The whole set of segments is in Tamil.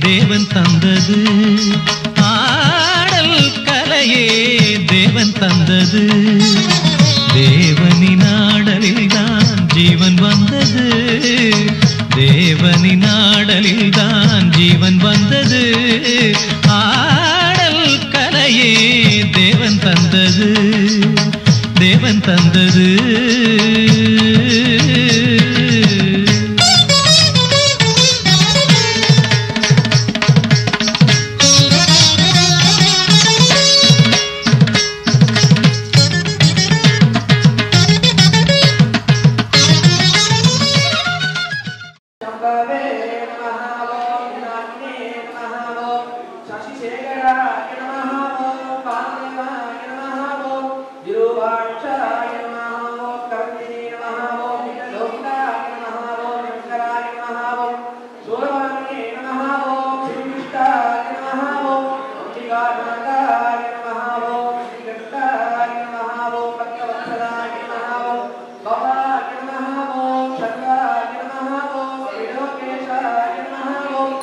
தேவன் தந்தது ஆடல் கலையே தேவன் தந்தது தேவனின் ஆடலில் தான் ஜீவன் வந்தது தேவனின் ஆடலில் தான் ஜீவன் வந்தது ஆடல் கலையே தேவன் தந்தது தேவன் தந்தது शम्भवे नमः ॐ नाग्ने नमः ॐ शशिशेखराय नमः ॐ वामदेवाय नमः ॐ विरूपाक्षाय नमः ॐ कविने नमः ॐ लोकिताय नमः ॐ शङ्कराय नमः ॐ सूरवाणे नमः ॐ श्रीकृष्णाय नमः ॐ अम्बिकानाथाय नमः ॐ श्रीकण्ठाय नमः ॐ भक्तवत्सलाय नमः ॐ भवाय नमः ॐ शर्वाय नमः ॐ विलोकेशाय नमः ॐ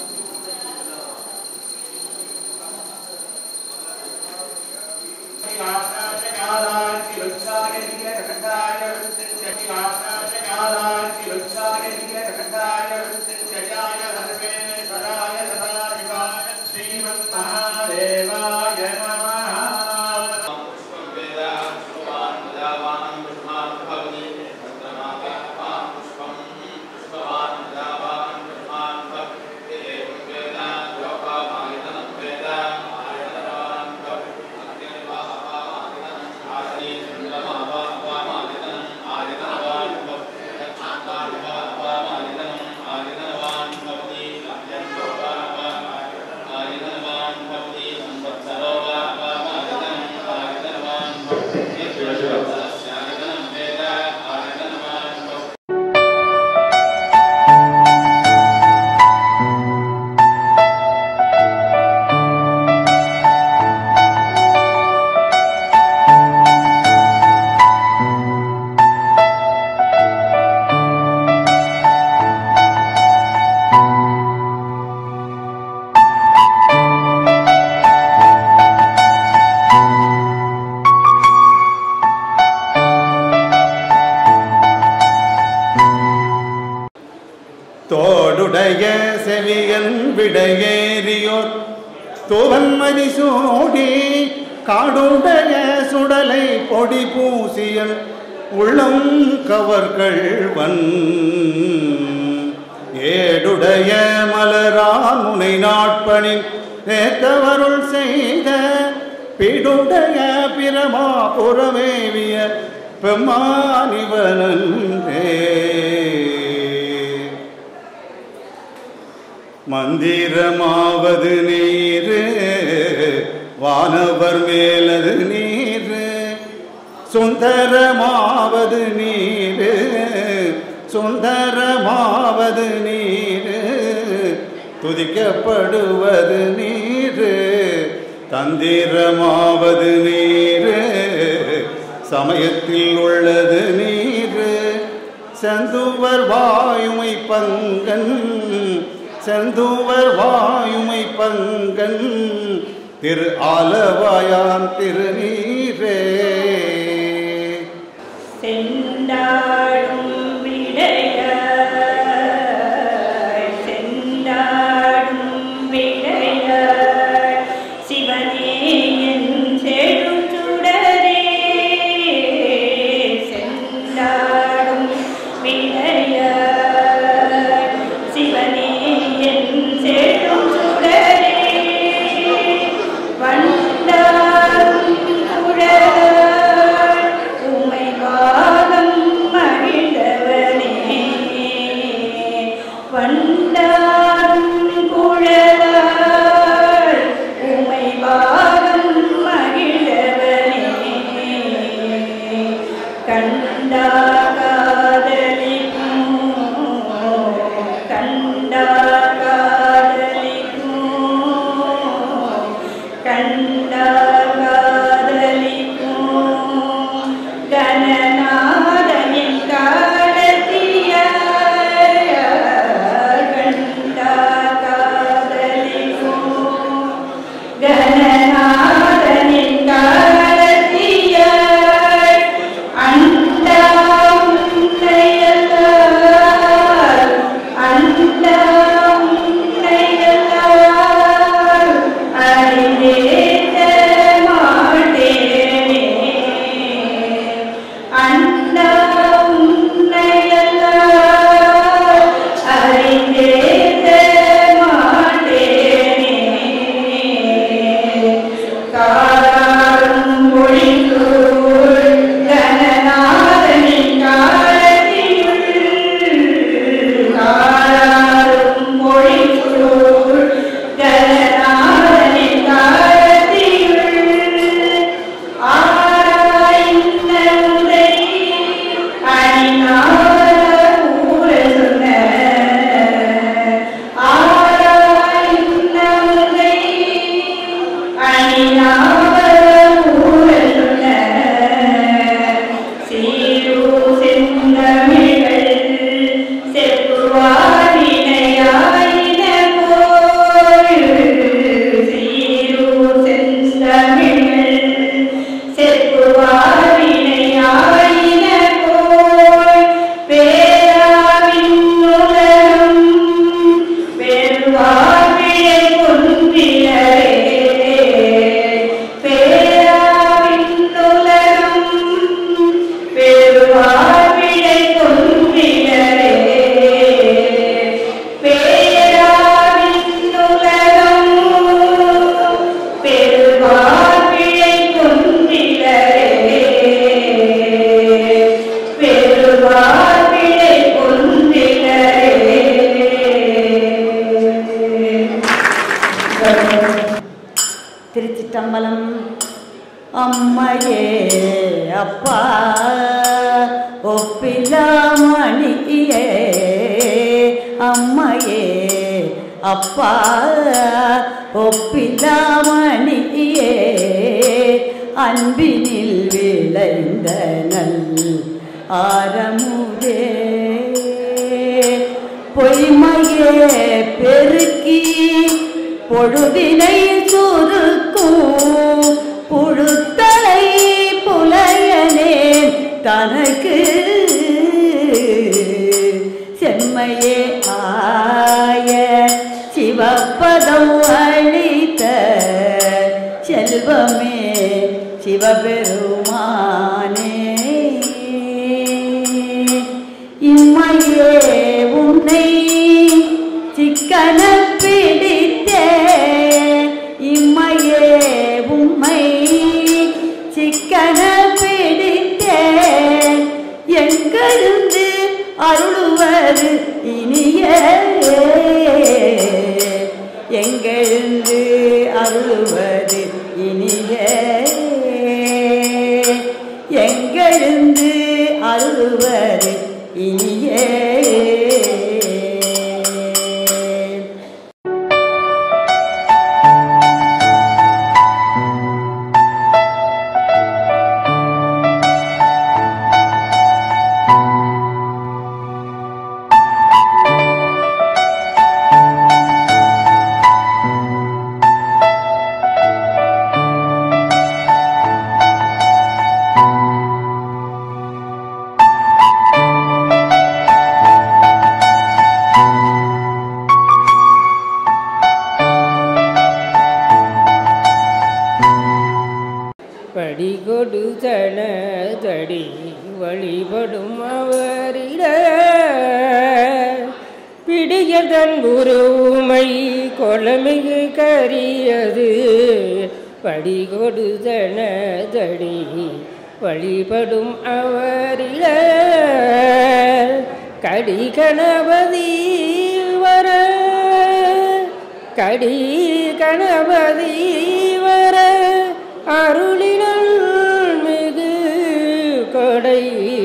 தோடுடைய செவியன் விடையேறியோர் துவன்மதி சூடி காடுடைய சுடலை பொடி பூசியல் உள்ளம் கவர்கள்வன் ஏடுடைய மலரான் முனை நாட்பணின் ஏத்தவருள் செய்த பிடுடைய பிரமா புறமேவிய பெம்மானிவனன்றே மந்திரமாவது நீரு வானவர் மேலது நீரு சுந்தரமாவது நீரு சுந்தரமாவது நீரு துதிக்கப்படுவது நீரு தந்திரமாவது நீரு சமயத்தில் உள்ளது நீரு செந்துவர் வாயுமை பங்கன் செந்துவர் வாயுமை பங்கன் திரு ஆலவாயான் திருநீரே செண்டாடும் விடையாய் செண்டாடும் விடையாய் சிவனே என் செடும் சுடரே செண்டாடும் விடையாய் சிவனே என் செடும் சுடரே வண்டாடும் குழலாய் உமை பாதம் மகிழ்ந்தவனே வண்டாடும் குழலாய் உமை பாதம் மகிழ்ந்தவனே கண்டா காதலிக்கும் கண்டா காதலிக்கும் கண்டா காதலிக்கும் கணநாதனின் காலத்திய கண்டா அம்மையே அப்பா ஒப்பிலாமணியே அம்மையே அப்பா ஒப்பிலாமணியே அன்பினில் விளைந்த நல் ஆரமுதே பொய்மையே பெருக்கி பொழுதினை சுருக்கும் புழுத்தலை புலையனேன் தனக்கு செம்மையே ஆய சிவப்பதம் அளித்த செல்வமே சிவபெருமானே இம்மையே உன்னை சிக்கன பிடித்தே இம்மையே உம்மை சிக்கன பிடித்தே எங்கிருந்து அருளுவது இனிய எங்கெழுந்து அருளுவது இனிய எங்கெழுந்து அருளுவது இனிய படி கொடுத்தன தடி வழிபடும் அவரிட பிடிய தன் உருமை கொலமிகு கரியது படி கொடுத்தன தடி வழிபடும் அவரிட கடி கணபதி வர கடி கணபதி வர அருளினல் மிகு கொடை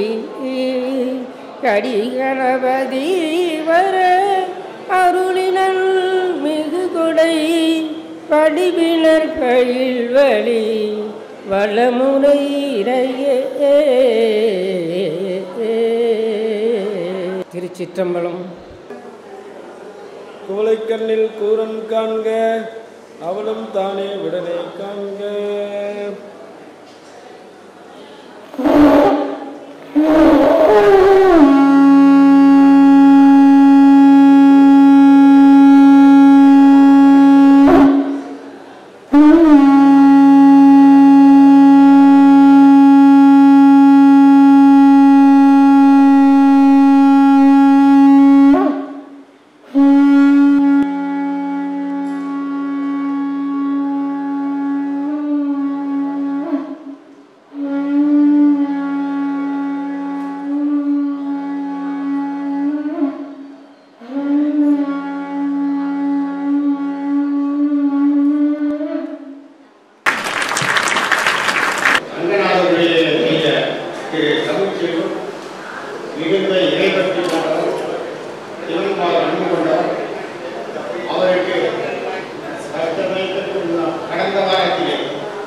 கடி கணபதி வர அருளினல் மிகு கொடை படிவினர் பயில் வழி வளமுறை இறையே திருச்சிற்றம்பலம் குவளைக்கண்ணில் கூரன் காண்க அவளும் தானே உடனே காண்க ரங்கநாதருடைய செய்த திரு தமிழ்ச்செல்வம் மிகுந்த இறைபற்றி கொண்டவர் சிவன்பால் அன்பு கொண்டவர் அவருக்கு சட்டமன்றத்திற்கு முன்னால் கடந்த வாரத்திலே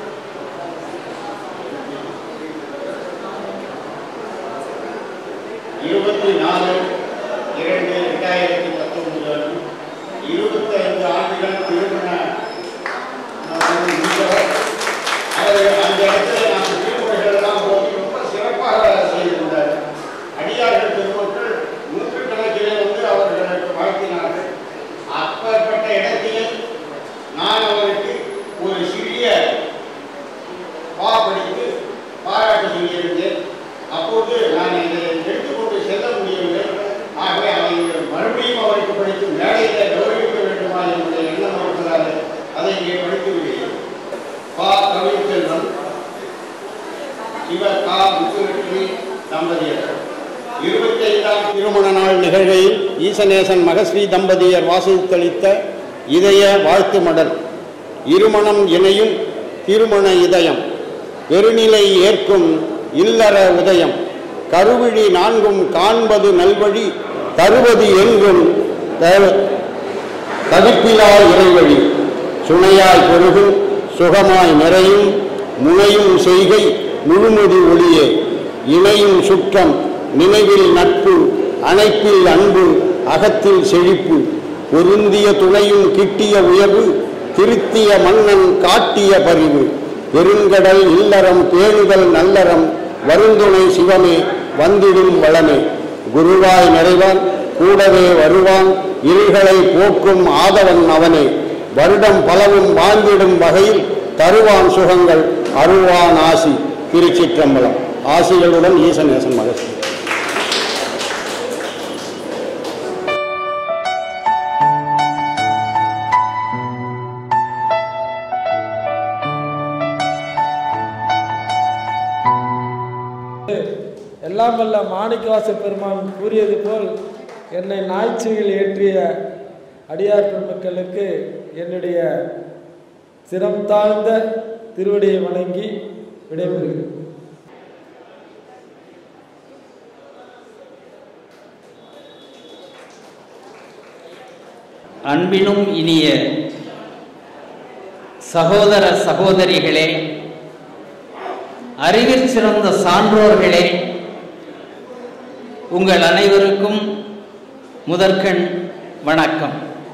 இருபத்தி நாலு இரண்டு ரெண்டாயிரத்தி பத்தொன்பது அன்று இருபத்தைந்து ஆண்டுகள் திருமண நாள் முடிந்தவர் அவர் அந்த இடத்துல நாங்கள் திருமுறைகள் எல்லாம் போய் ரொம்ப சிறப்பாக செய்திருந்தார் அடியார்கள் பெருமக்கள் நூற்றுக்கணக்கிலே வந்து அவர்களுக்கு வாழ்த்தினார்கள் அப்பேற்பட்ட இடத்திலே நான் அவருக்கு ஒரு சிறிய பா படித்து பாராட்டு சொல்லியிருந்தேன் அப்போது நான் இதை எடுத்துக்கொண்டு செல்ல முடியவில்லை ஆகவே அதை மறுபடியும் அவருக்கு படித்து மேடையிலே கௌரவிக்க வேண்டுமா என்னுடைய எண்ணம் இருக்கிறாரு அதை இங்கே படித்து விடுகிறேன் பா தமிழ்ச்செல்வன் சிவ கா முத்துலட்சுமி தம்பதியர் இருபத்தைந்தாம் திருமண நாள் நிகழ்வில் ஈசநேசன் மகஸ்ரீ தம்பதியர் வாசித்தளித்த இதய வாழ்த்து மடல் இருமணம் இணையும் திருமண இதயம் பெருநிலை ஏற்கும் இல்லற உதயம் கருவிழி நான்கும் காண்பது நல்வழி தருவது எங்கும் த- தவிப்பிலா இறைவழி சுனையாய் பெருகும் சுகமாய் நிறையும் முனையும் செய்கை முழுமுதி ஒளியே இணையும் சுற்றம் நினைவில் நட்பு அணைப்பில் அன்பு அகத்தில் செழிப்பு பொருந்திய துணையும் கிட்டிய உயர்வு திருத்திய மன்னன் காட்டிய பரிவு பெருங்கடல் இல்லறம் பேணுதல் நல்லறம் வருந்துணை சிவமே வந்திடும் வளமே குருவாய் நிறைவான் கூடவே வருவான் இருள்களை போக்கும் ஆதவன் அவனே வருடம் பலவும் வாழ்ந்திடும் வகையில் தருவான் சுகங்கள் அருள்வான் ஆசி திருச்சிற்றம்பலம் ஆசிகளுடன் ஈசநேசன் மகர்ஷி எல்லாம் வல்ல மாணிக்கவாச பெருமான் கூறியது போல் என்னை நாய்ச்சியில் ஏற்றிய அடியார் பெருமக்களுக்கு என்னுடைய சிரம் தாழ்ந்த திருவடியை வணங்கி விடைபெறுகிறேன் அன்பினும் இனிய சகோதர சகோதரிகளே அறிவில் சிறந்த சான்றோர்களே உங்கள் அனைவருக்கும் முதற்கண் வணக்கம்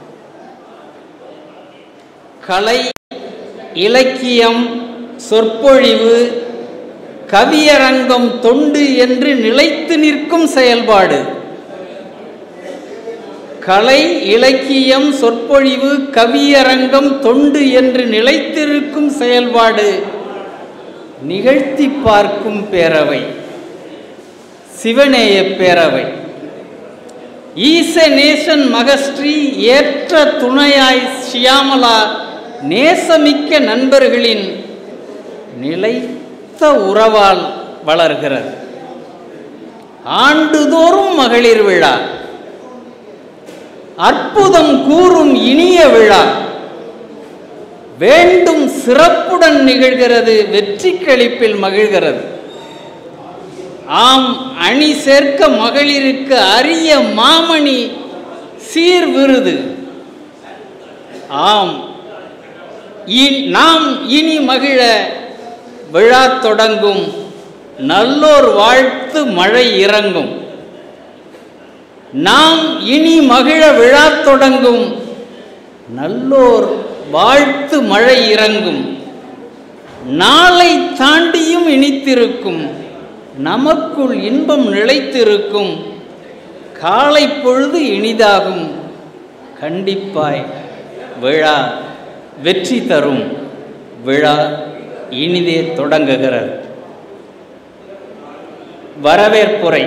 கலை இலக்கியம் சொற்பொழிவு கவியரங்கம் தொண்டு என்று நிலைத்து நிற்கும் செயல்பாடு கலை இலக்கியம் சொற்பொழிவு கவியரங்கம் தொண்டு என்று நிலைத்திருக்கும் செயல்பாடு நிகழ்த்தி பார்க்கும் பேரவை சிவநேய பேரவை ஈசநேசன் மகஸ்ரீ ஏற்ற துணையாய் ஷியாமலா நேசமிக்க நண்பர்களின் நிலைத்த உறவால் வளர்கிறது ஆண்டுதோறும் மகளிர் விழா அற்புதம் கூறும் இனிய விழா வேண்டும் சிறப்புடன் நிகழ்கிறது வெற்றி கழிப்பில் மகிழ்கிறது ஆம் அணி சேர்க்க மகளிருக்கு அரிய மாமணி சீர் விருது ஆம் இ- நாம் இனி மகிழ விழா தொடங்கும் நல்லோர் வாழ்த்து மழை இறங்கும் நாம் இனி மகிழ விழா தொடங்கும் நல்லோர் வாழ்த்து மழை இறங்கும் நாளை தாண்டியும் இனித்திருக்கும் நமக்குள் இன்பம் நிலைத்திருக்கும் காலை பொழுது இனிதாகும் கண்டிப்பாய் விழா வெற்றி தரும் விழா இனிதே தொடங்குகிறது வரவேற்புரை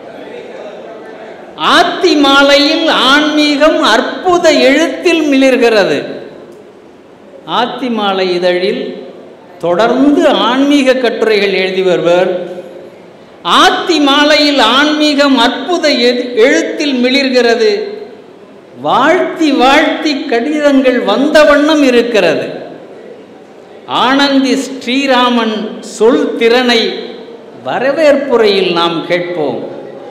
ஆத்தி மாலையில் ஆன்மீகம் அற்புத எழுத்தில் மிளிர்கிறது ஆத்தி மாலை இதழில் தொடர்ந்து ஆன்மீக கட்டுரைகள் எழுதி வருவர் ஆத்தி மாலையில் ஆன்மீகம் அற்புத எது- எழுத்தில் மிளிர்கிறது வாழ்த்தி வாழ்த்தி கடிதங்கள் வந்த வண்ணம் இருக்கிறது ஆனந்தி ஸ்ரீராமன் சொல் திறனை வரவேற்புரையில் நாம் கேட்போம்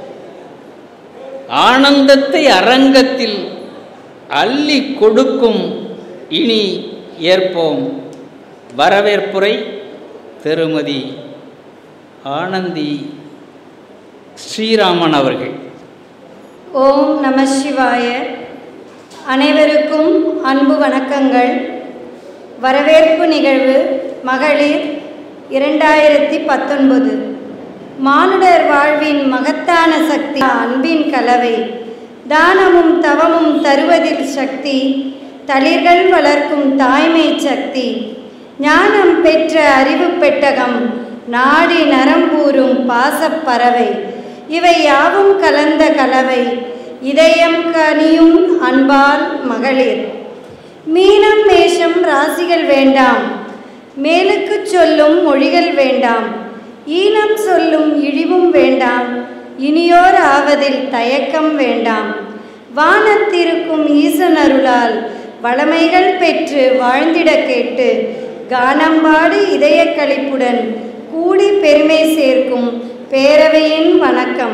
ஆனந்தத்தை அரங்கத்தில் அள்ளி கொடுக்கும் இனி ஏற்போம் வரவேற்புரை திருமதி ஆனந்தி ஸ்ரீராமன் அவர்கள் ஓம் நம சிவாய அனைவருக்கும் அன்பு வணக்கங்கள் வரவேற்பு நிகழ்வு மகளிர் இரண்டாயிரத்தி பத்தொன்பது மானுடர் வாழ்வின் மகத்தான சக்தி அன்பின் கலவை தானமும் தவமும் தருவதில் சக்தி தளிர்கள் வளர்க்கும் தாய்மை சக்தி ஞானம் பெற்ற அறிவு பெட்டகம் நாடி நரம்பூரும் பாசப்பறவை இவை யாவும் கலந்த கலவை இதயம் கனியும் அன்பால் மகளிர் மீனம் மேஷம் ராசிகள் வேண்டாம் மேலுக்குச் சொல்லும் மொழிகள் வேண்டாம் ஈனம் சொல்லும் இழிவும் வேண்டாம் இனியோர் ஆவதில் தயக்கம் வேண்டாம் வானத்திருக்கும் ஈசன் அருளால் வளமைகள் பெற்று வாழ்ந்திட கேட்டு கானம்பாடு இதய களிப்புடன் கூடி பெருமை சேர்க்கும் பேரவையின் வணக்கம்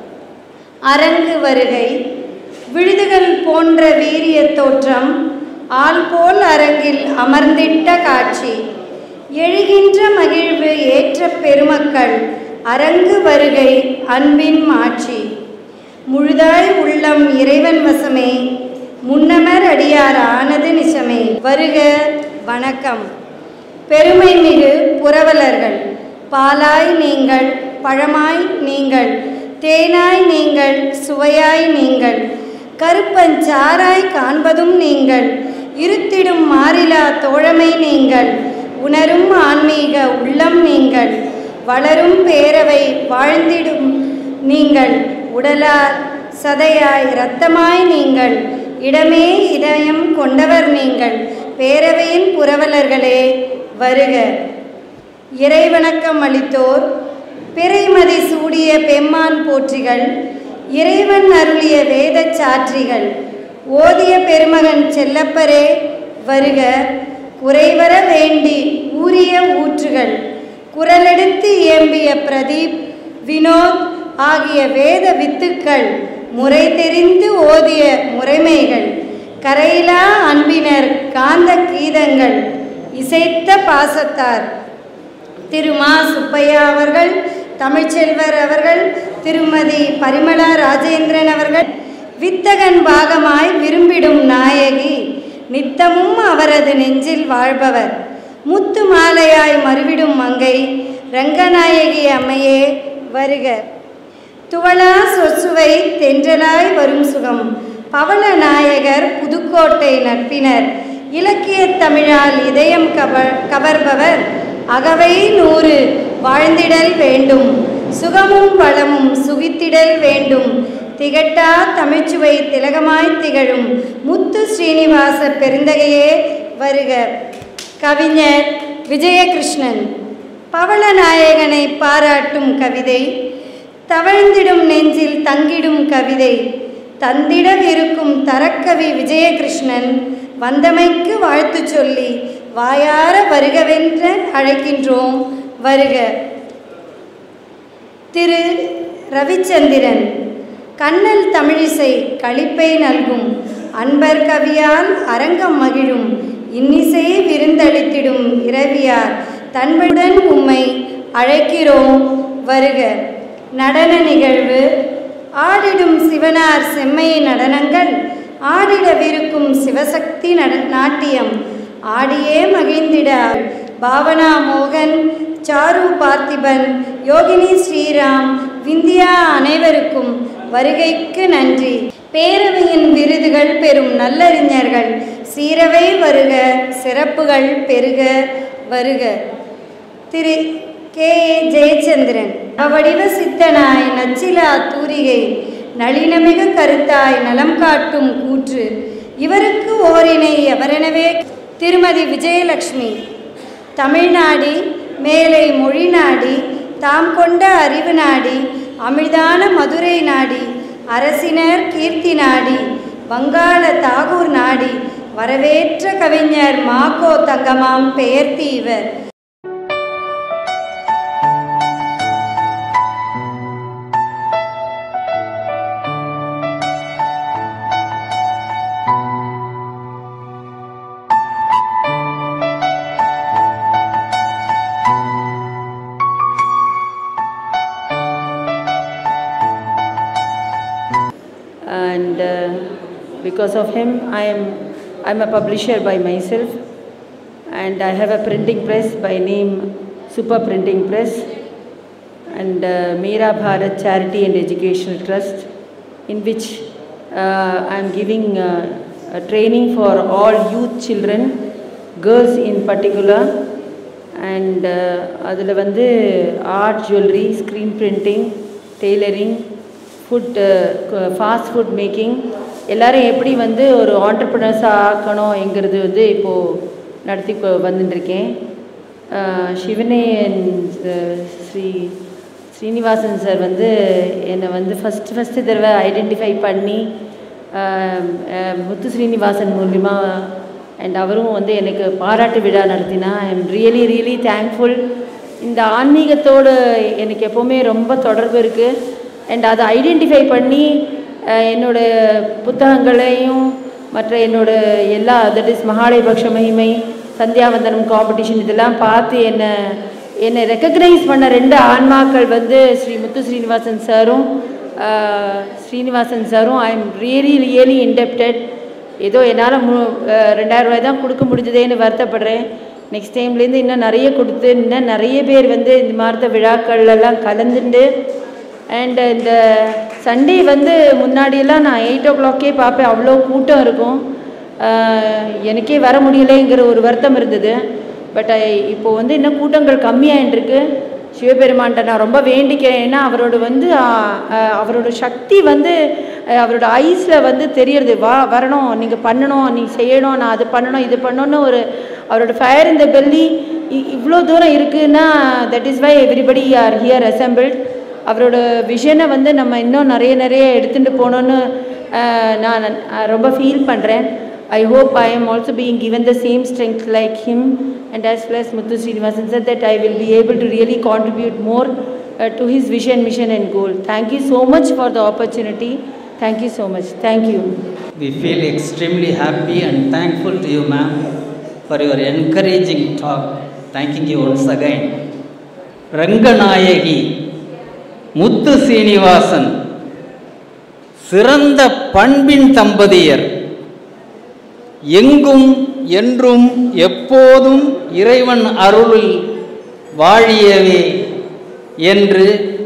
அரங்கு வருகை விழுதுகள் போன்ற வீரிய தோற்றம் ஆள் போல் அரங்கில் அமர்ந்திட்ட காட்சி எழுகின்ற மகிழ்வு ஏற்ற பெருமக்கள் அரங்கு வருகை அன்பின் மாட்சி முழுதாய் உள்ளம் இறைவன் வசமே முன்னமர் அடியார் ஆனது நிசமே வருக வணக்கம் பெருமை மிகு புரவலர்கள் பாலாய் நீங்கள் பழமாய் நீங்கள் தேனாய் நீங்கள் சுவையாய் நீங்கள் கருப்பஞ்சாராய் காண்பதும் நீங்கள் இருத்திடும் மாறிலா தோழமை நீங்கள் உணரும் ஆன்மீக உள்ளம் நீங்கள் வளரும் பேரவை வாழ்ந்திடும் நீங்கள் உடலார் சதையாய் இரத்தமாய் நீங்கள் இடமே இதயம் கொண்டவர் நீங்கள் பேரவையின் புரவலர்களே வருக இறைவணக்கம் அளித்தோர் பிறைமதி சூடிய பெம்மான் போற்றிகள் இறைவன் அருளிய வேதச் சாற்றிகள் ஓதிய பெருமகன் செல்லப்பரே வருக குறைவர வேண்டி ஊறிய ஊற்றுகள் குரலெடுத்து இயம்பிய பிரதீப் வினோத் ஆகிய வேத வித்துக்கள் முறை தெரிந்து ஓதிய முறைமைகள் கரையிலா அன்பினர் காந்த கீதங்கள் இசைத்த பாசத்தார் திரு மா சுப்பையா அவர்கள் தமிழ்ச்செல்வர் அவர்கள் திருமதி பரிமளா ராஜேந்திரன் அவர்கள் வித்தகன் பாகமாய் விரும்பிடும் நாயகி நித்தமும் அவரது நெஞ்சில் வாழ்பவர் முத்து மாலையாய் மறுவிடும் மங்கை ரங்கநாயகி அம்மையே வருக துவளா சொற்சுவை தென்றலாய் வரும் சுகம் பவள நாயகர் புதுக்கோட்டை நட்பினர் இலக்கிய தமிழால் இதயம் கவர் கவர்பவர் அகவை நூறு வாழ்ந்திடல் வேண்டும் சுகமும் வளமும் சுகித்திடல் வேண்டும் திகட்டா தமிழ்ச்சுவை திலகமாய் திகழும் முத்து ஸ்ரீனிவாச பெருந்தகையே வருக கவிஞர் விஜயகிருஷ்ணன் பவளநாயகனை பாராட்டும் கவிதை தவழ்ந்திடும் நெஞ்சில் தங்கிடும் கவிதை தந்திடவிருக்கும் தரக்கவி விஜயகிருஷ்ணன் வந்தமைக்கு வாழ்த்து சொல்லி வாயார வருகவென்று அழைக்கின்றோம் வருக திரு ரவிச்சந்திரன் கண்ணல் தமிழிசை களிப்பை நல்கும் அன்பர் கவியால் அரங்கம் மகிழும் இன்னிசை விருந்தளித்திடும் இரவியார் தன்புடன் உம்மை அழைக்கிறோம் வருக நடன நிகழ்வு ஆடிடும் சிவனார் செம்மை நடனங்கள் ஆடிடவிருக்கும் சிவசக்தி நட நாட்டியம் ஆடியே மகிழ்ந்திட பாவனா மோகன் சாரு பார்த்திபன் யோகினி ஸ்ரீராம் விந்தியா அனைவருக்கும் வருகைக்கு நன்றி பேரவையின் விருதுகள் பெறும் நல்லறிஞர்கள் சீரவை வருக சிறப்புகள் பெருக வருக திரு கே ஏ ஜெயச்சந்திரன் அவடிவ சித்தனாய் நச்சிலா தூரிகை நளினமிகு கருத்தாய் நலம் காட்டும் கூற்று இவருக்கு ஓரினை எவரெனவே திருமதி விஜயலட்சுமி தமிழ்நாடி மேலை மொழி நாடி தாம் கொண்ட அறிவு நாடி அமிழ்தான மதுரை நாடி அரசினர் கீர்த்தி நாடி வங்காள தாகூர் நாடி வரவேற்ற கவிஞர் மாக்கோ தங்கமாம் பெயர்த்தி இவர் and uh, because of him I am I'm a publisher by myself and I have a printing press by name Super Printing Press and uh, Meera Bharat Charity and Educational Trust in which uh, I am giving uh, a training for all youth children girls in particular and அதில் வந்து art jewellery screen printing tailoring food fast food making எல்லாரும் எப்படி வந்து ஒரு ஆண்டர்ப்ரனர்ஸாக ஆக்கணுங்கிறது வந்து இப்போது நடத்தி கொ- வந்துட்டுருக்கேன் அஹ் சிவனே அஹ் ஸ்ரீ ஸ்ரீனிவாசன் சார் வந்து என்னை வந்து ஃபஸ்ட்டு ஃபஸ்ட்டு தடவை ஐடென்டிஃபை பண்ணி அஹ் அஹ் முத்து ஸ்ரீனிவாசன் மூலிமா அண்ட் அவரும் வந்து எனக்கு பாராட்டு விழா நடத்தினா I am really really thankful இந்த ஆன்மீகத்தோடு எனக்கு எப்போவுமே ரொம்ப தொடர்பு இருக்குது அண்ட் அதை ஐடென்டிஃபை பண்ணி அஹ், என்னோட புத்தகங்களையும் மற்ற என்னோட எல்லா தட் இஸ் மகாலயபக்ஷ மகிமை சந்தியாவந்தனம் காம்படிஷன் இதெல்லாம் பார்த்து என்னை என்னை ரெக்கக்னைஸ் பண்ண ரெண்டு ஆன்மாக்கள் வந்து ஸ்ரீ முத்து ஸ்ரீனிவாசன் சாரும் அஹ், ஸ்ரீனிவாசன் சாரும் I am really really indebted ஏதோ என்னால் மு அஹ், ரெண்டாயிரம் ரூபாய் தான் கொடுக்க முடிஞ்சதேன்னு வருத்தப்படுறேன் நெக்ஸ்ட் டைம்லேருந்து இன்னும் நிறைய கொடுத்து இன்னும் நிறைய பேர் வந்து இந்த மாதிரி விழாக்கள்லாம் கலந்துண்டு அண்ட் இந்த சண்டே வந்து முன்னாடியெல்லாம் நான் எயிட் ஓ கிளாக்கே பார்ப்பேன் அவ்வளோ கூட்டம் இருக்கும் ஆஹ் எனக்கே வர முடியலைங்கிற ஒரு வருத்தம் இருந்தது பட் இப்போ வந்து இன்னும் கூட்டங்கள் கம்மியாயின்ட்டுருக்கு சிவபெருமான்கிட்ட நான் ரொம்ப வேண்டிக்கிறேன் ஏன்னா அவரோட வந்து ஆஹ், ஆஹ், அவரோட சக்தி வந்து ஆஹ், அவரோட ஐஸில் வந்து தெரியறது வா வரணும் நீங்கள் பண்ணணும் நீங்கள் செய்யணும் நான் அது பண்ணணும் இது பண்ணணும்னு ஒரு அவரோட ஃபயர் இந்த பெல்லி இவ்வளோ தூரம் இருக்குன்னா that is why everybody are here assembled அவரோட விஷனை வந்து நம்ம இன்னும் நிறைய நிறைய எடுத்துகிட்டு போகணுன்னு ஆஹ், நான் ஆஹ், ரொம்ப ஃபீல் பண்ணுறேன் I hope I am also being given the same strength like him and as well as Muthu Srinivasan said that I will be able to really contribute more uh, to his vision, mission and goal. Thank you so much for the opportunity. Thank you so much. Thank you. We feel extremely happy and thankful to you, ma'am, for your encouraging talk. Thanking you once again. Ranganayaki Muthu Srinivasan சிறந்த பண்பின் தம்பதியர் எங்கும் என்றும் எப்போதும் இறைவன் அருளில் வாழியவே என்று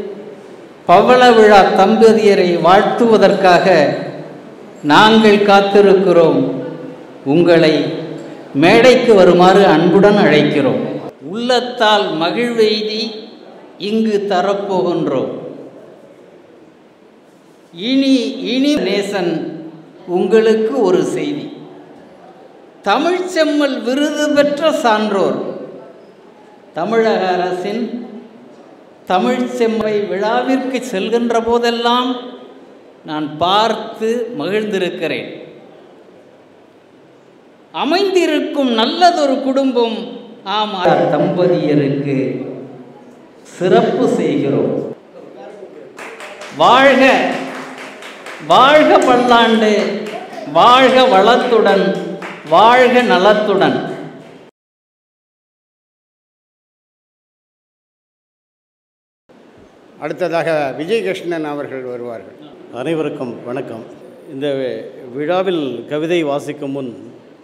பவள விழா தம்பதியரை வாழ்த்துவதற்காக நாங்கள் காத்திருக்கிறோம் உங்களை மேடைக்கு வருமாறு அன்புடன் அழைக்கிறோம் உள்ளத்தால் மகிழ்வெய்தி இங்கு தரப்போகின்றோம் இனி இனி நேசன் உங்களுக்கு ஒரு செய்தி தமிழ்ச்செம்மல் விருது பெற்ற சான்றோர் தமிழக அரசின் தமிழ்ச்செம்மை விழாவிற்கு செல்கின்ற போதெல்லாம் நான் பார்த்து மகிழ்ந்திருக்கிறேன் அமைந்திருக்கும் நல்லதொரு குடும்பம் ஆம் தம்பதியருக்கு சிறப்பு செய்கிறோம் வாழ்க வாழ்க பல்லாண்டு வாழ்க வளத்துடன் வாழ்க நலத்துடன் அடுத்ததாக விஜயகிருஷ்ணன் அவர்கள் வருவார்கள் அனைவருக்கும் வணக்கம் இந்த விழாவில் கவிதை வாசிக்கும் முன்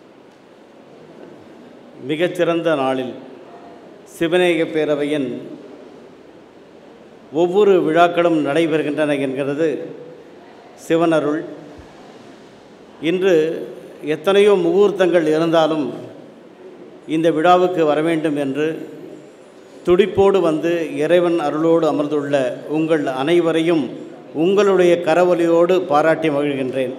மிகச்சிறந்த நாளில் சிவநேக பேரவையின் ஒவ்வொரு விழாக்களும் நடைபெறுகின்றன என்கிறது சிவனருள் இன்று எத்தனையோ முகூர்த்தங்கள் இருந்தாலும் இந்த விழாவுக்கு வர வேண்டும் என்று துடிப்போடு வந்து இறைவன் அருளோடு அமர்ந்துள்ள உங்கள் அனைவரையும் உங்களுடைய கரவொலியோடு பாராட்டி மகிழ்கின்றேன்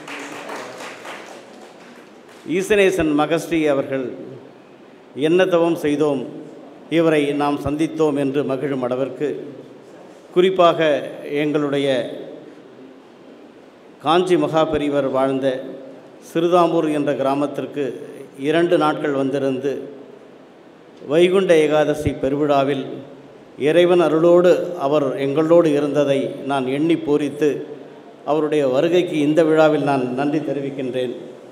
ஈசனேசன் மகஸ்ரீ அவர்கள் என்ன தவம் செய்தோம் இவரை நாம் சந்தித்தோம் என்று மகிழும் அளவிற்கு குறிப்பாக எங்களுடைய காஞ்சி மகாபெரிவர் வாழ்ந்த சிறுதாம்பூர் என்ற கிராமத்திற்கு இரண்டு நாட்கள் வந்திருந்து வைகுண்ட ஏகாதசி பெருவிழாவில் இறைவன் அருளோடு அவர் எங்களோடு இருந்ததை நான் எண்ணி பூரித்து அவருடைய வருகைக்கு இந்த விழாவில் நான் நன்றி தெரிவிக்கின்றேன்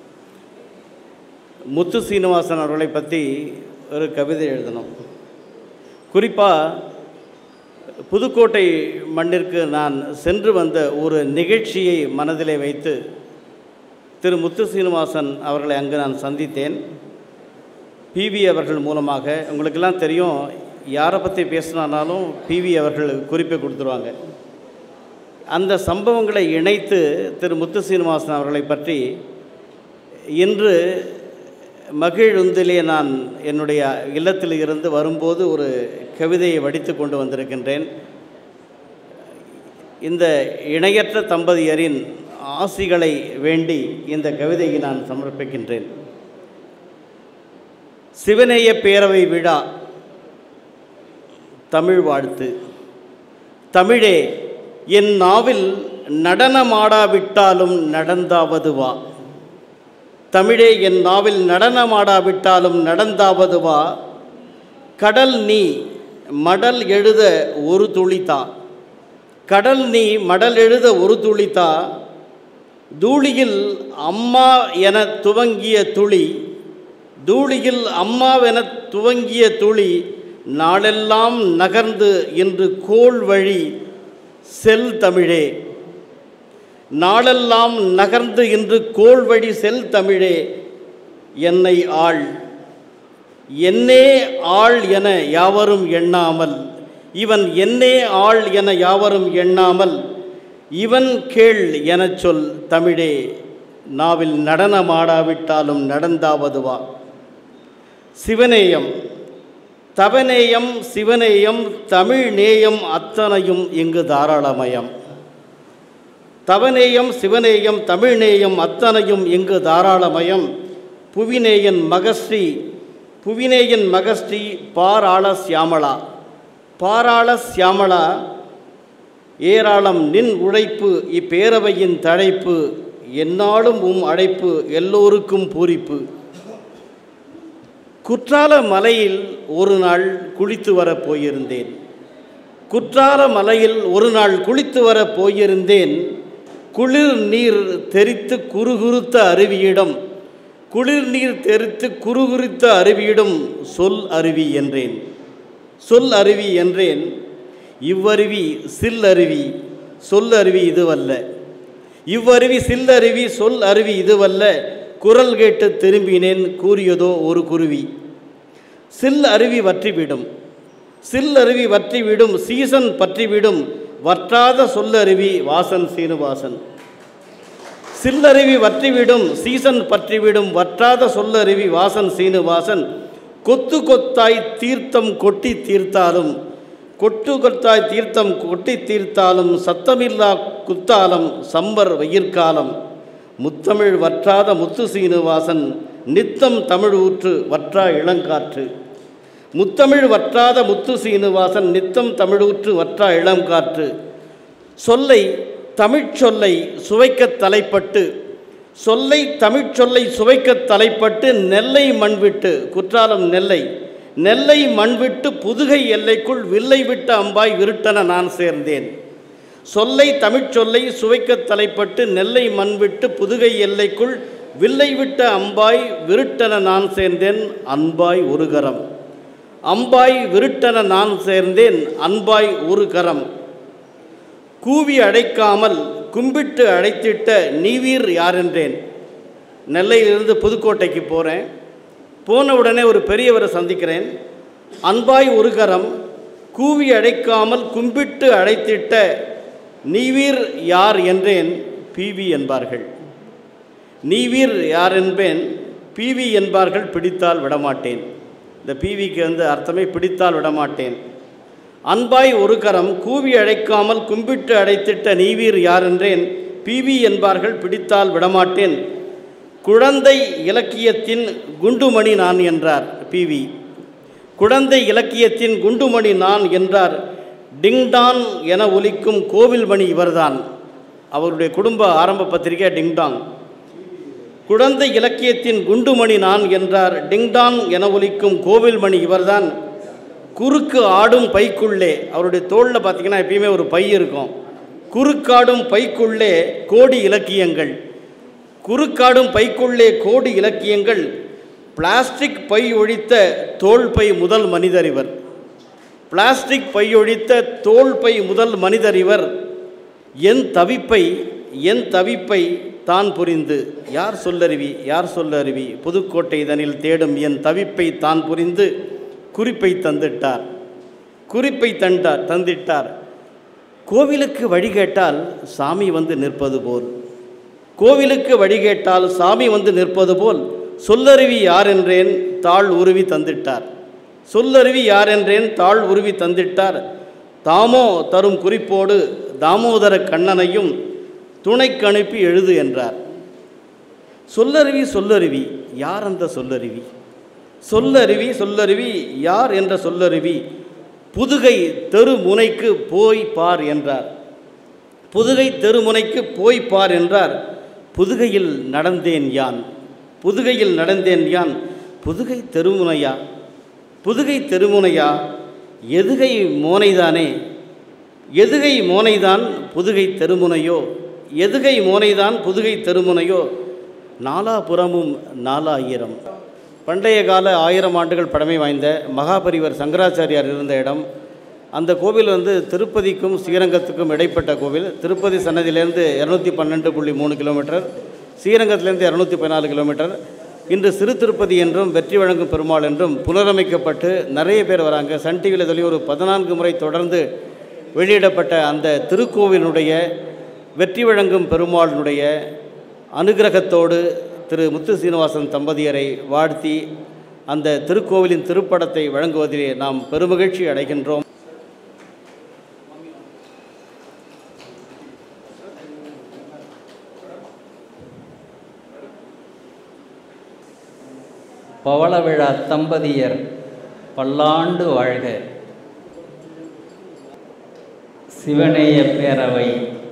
முத்து சீனிவாசன் அவர்களை பற்றி ஒரு கவிதை எழுதணும் குறிப்பாக புதுக்கோட்டை மண்ணிற்கு நான் சென்று வந்த ஒரு நிகழ்ச்சியை மனதிலே வைத்து திரு முத்து சீனிவாசன் அவர்களை அங்கு நான் சந்தித்தேன் பிவி அவர்கள் மூலமாக உங்களுக்கெல்லாம் தெரியும் யாரை பற்றி பேசினாலும் பிவி அவர்கள் குறிப்பை கொடுத்துருவாங்க அந்த சம்பவங்களை இணைத்து திரு முத்து சீனிவாசன் அவர்களை பற்றி இன்று மகிழுந்திலே நான் என்னுடைய இல்லத்தில் இருந்து வரும்போது ஒரு கவிதையை வடித்து கொண்டு வந்திருக்கின்றேன் இந்த இணையற்ற தம்பதியரின் ஆசிகளை வேண்டி இந்த கவிதையை நான் சமர்ப்பிக்கின்றேன் சிவநேய பேரவை விழா தமிழ் வாழ்த்து தமிழே என் நாவில் நடனமாடாவிட்டாலும் நடந்தாவது வா தமிழே என் நாவில் நடனமாடாவிட்டாலும் நடந்தாவது வா கடல் நீ மடல் எழுத ஒரு துளித்தா கடல் நீ மடல் எழுத ஒரு துளித்தா தூளியில் அம்மா என துவங்கிய துளி தூளியில் அம்மாவென துவங்கிய துளி நாளெல்லாம் நகர்ந்து இன்று கோள் வழி செல் தமிழே நாளெல்லாம் நகர்ந்து இன்று கோள் வழி செல் தமிழே என்னை ஆள் என்னே ஆள் என யாவரும் எண்ணாமல் இவன் என்னே ஆள் என யாவரும் எண்ணாமல் இவன் கேள் எனச் சொல் தமிழே நாவில் நடனமாடாவிட்டாலும் நடந்தாவதுவா சிவநேயம் தவநேயம் சிவநேயம் தமிழ் நேயம் அத்தனையும் இங்கு தாராளமயம் தவநேயம் சிவநேயம் தமிழ்நேயம் அத்தனையும் இங்கு தாராளமயம் புவிநேயன் மகஸ்ரீ புவிநேயன் மகஸ்ரீ பாராள சியாமளா பாராள சியாமளா ஏராளம் நின் உழைப்பு இப்பேரவையின் தழைப்பு எந்நாளும் உம் அழைப்பு எல்லோருக்கும் பூரிப்பு குற்றால மலையில் ஒரு நாள் குளித்து வரப் போயிருந்தேன் குற்றால மலையில் ஒரு நாள் குளித்து வரப் போயிருந்தேன் குளிர் நீர் தெரித்து குறுகுறுத்த அருவியிடம் குளிர் நீர் தெரித்து குறுகுறுத்த அருவியிடம் சொல் அருவி என்றேன் சொல் அருவி என்றேன் இவ்வருவி சில் அருவி சொல் அருவி இதுவல்ல இவ்வருவி சில் அருவி சொல் அருவி இதுவல்ல குரல் கேட்டு திரும்பினேன் கூறியதோ ஒரு குருவி சில் அருவி வற்றிவிடும் சில் அருவி வற்றிவிடும் சீசன் பற்றிவிடும் வற்றாத சொல்லருவி வாசன் சீனுவாசன் சில்லருவி வற்றிவிடும் சீசன் பற்றிவிடும் வற்றாத சொல்லருவி வாசன் சீனுவாசன் கொத்து கொத்தாய் தீர்த்தம் கொட்டி தீர்த்தாலும் கொட்டு கொத்தாய் தீர்த்தம் கொட்டி தீர்த்தாலும் சத்தமில்லா குத்தாலம் சம்பர் வெயிற்காலம் முத்தமிழ் வற்றாத முத்து சீனுவாசன் நித்தம் தமிழ் ஊற்று வற்றா இளங்காற்று முத்தமிழ் வற்றாத முத்து சீனுவாசன் நித்தம் தமிழூற்று வற்றா இளங்காற்று சொல்லை தமிழ்ச் சொல்லை சுவைக்கத் தலைப்பட்டு சொல்லை தமிழ்ச் சொல்லை சுவைக்கத் தலைப்பட்டு நெல்லை மண்விட்டு குற்றாலம் நெல்லை நெல்லை மண்விட்டு புதுகை எல்லைக்குள் வில்லை விட்ட அம்பாய் விருட்டன நான் சேர்ந்தேன் சொல்லை தமிழ்ச் சொல்லை சுவைக்கத் தலைப்பட்டு நெல்லை மண்விட்டு புதுகை எல்லைக்குள் வில்லை விட்ட அம்பாய் விருட்டன நான் சேர்ந்தேன் அன்பாய் ஒரு கரம் அம்பாய் விருட்டன நான் சேர்ந்தேன் அன்பாய் ஒரு கரம் கூவி அழைக்காமல் கும்பிட்டு அழைத்திட்ட நீவீர் யாரென்றேன் நெல்லையிலிருந்து புதுக்கோட்டைக்கு போகிறேன் போன உடனே ஒரு பெரியவரை சந்திக்கிறேன் அன்பாய் ஒரு கரம் கூவி அழைக்காமல் கும்பிட்டு அழைத்திட்ட நீவீர் யார் என்றேன் பிவி என்பார்கள் நீவீர் யார் என்பேன் பிவி என்பார்கள் பிடித்தால் விடமாட்டேன் இந்த பிவிக்கு வந்து அர்த்தமே பிடித்தால் விடமாட்டேன் அன்பாய் ஒரு கரம் கூவி அழைக்காமல் கும்பிட்டு அழைத்திட்ட நீவீர் யார் என்றேன் பிவி என்பார்கள் பிடித்தால் விடமாட்டேன் குழந்தை இலக்கியத்தின் குண்டுமணி நான் என்றார் பிவி குழந்தை இலக்கியத்தின் குண்டுமணி நான் என்றார் டிங்டான் என ஒலிக்கும் கோவில் மணி இவர்தான் அவருடைய குடும்ப ஆரம்ப பத்திரிகை டிங்டாங் குழந்தை இலக்கியத்தின் குண்டுமணி நான் என்றார் டிங்டான் என ஒலிக்கும் கோவில் மணி இவர்தான் குறுக்கு ஆடும் பைக்குள்ளே அவருடைய தோளில் பார்த்தீங்கன்னா எப்பயுமே ஒரு பை இருக்கும் குறுக்காடும் பைக்குள்ளே கோடி இலக்கியங்கள் குறுக்காடும் பைக்குள்ளே கோடி இலக்கியங்கள் பிளாஸ்டிக் பை ஒழித்த தோல் பை முதல் மனிதர் இவர் பிளாஸ்டிக் பை ஒழித்த தோல் பை முதல் மனிதர் இவர் என் தவிப்பை என் தவிப்பை தான் புரிந்து யார் சொல்லருவி யார் சொல்லருவி புதுக்கோட்டை இதனில் தேடும் என் தவிப்பை தான் புரிந்து குறிப்பை தந்திட்டார் குறிப்பை தண்டார் தந்திட்டார் கோவிலுக்கு வழி கேட்டால் சாமி வந்து நிற்பது போல் கோவிலுக்கு வழி கேட்டால் சாமி வந்து நிற்பது போல் சொல்லருவி யார் என்றேன் தாழ் உருவி தந்திட்டார் சொல்லருவி யார் என்றேன் தாழ் உருவி தந்திட்டார் தாமோ தரும் குறிப்போடு தாமோதர கண்ணனையும் துணைக்கு அனுப்பி எழுது என்றார் சொல்லருவி சொல்லருவி யார் அந்த சொல்லருவி சொல்லருவி சொல்லருவி யார் என்ற சொல்லருவி புதுகை தெருமுனைக்கு போய் பார் என்றார் புதுகை தெருமுனைக்கு போய் பார் என்றார் புதுகையில் நடந்தேன் யான் புதுகையில் நடந்தேன் யான் புதுகை தெருமுனையா புதுகை தெருமுனையா எதுகை மோனைதானே எதுகை மோனைதான் புதுகை தெருமுனையோ எதுகை மோனைதான் புதுகை தெருமுனையோ நாலாபுறமும் நாலாயிரம் பண்டைய கால ஆயிரம் ஆண்டுகள் பழமை வாய்ந்த மகாபரிவர் சங்கராச்சாரியார் இருந்த இடம் அந்த கோவில் வந்து திருப்பதிக்கும் ஸ்ரீரங்கத்துக்கும் இடைப்பட்ட கோவில் திருப்பதி சன்னதியிலேருந்து இரநூத்தி பன்னெண்டு புள்ளி மூணு கிலோமீட்டர் ஸ்ரீரங்கத்திலேருந்து இரநூத்தி பதினாலு கிலோமீட்டர் இன்று சிறு திருப்பதி என்றும் வெற்றி வழங்கும் பெருமாள் என்றும் புனரமைக்கப்பட்டு நிறைய பேர் வராங்க சன் டிவியில் சொல்லி ஒரு பதினான்கு முறை தொடர்ந்து வெளியிடப்பட்ட அந்த திருக்கோவிலுடைய வெற்றி வழங்கும் பெருமாளினுடைய அனுகிரகத்தோடு திரு முத்து சீனிவாசன் தம்பதியரை வாழ்த்தி அந்த திருக்கோவிலின் திருப்படத்தை வழங்குவதிலே நாம் பெருமகிழ்ச்சி அடைகின்றோம் பவளவிழா தம்பதியர் பல்லாண்டு வாழ்க சிவநேய பேரவை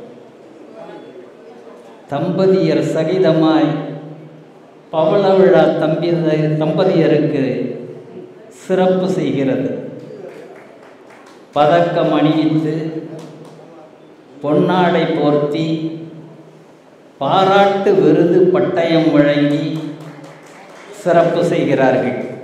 தம்பதியர் சகிதமாய் பவளவிழா தம்பி தம்பதியருக்கு சிறப்பு செய்கிறது பதக்கம் அணிவித்து பொன்னாடை போர்த்தி பாராட்டு விருது பட்டயம் வழங்கி சிறப்பு செய்கிறார்கள்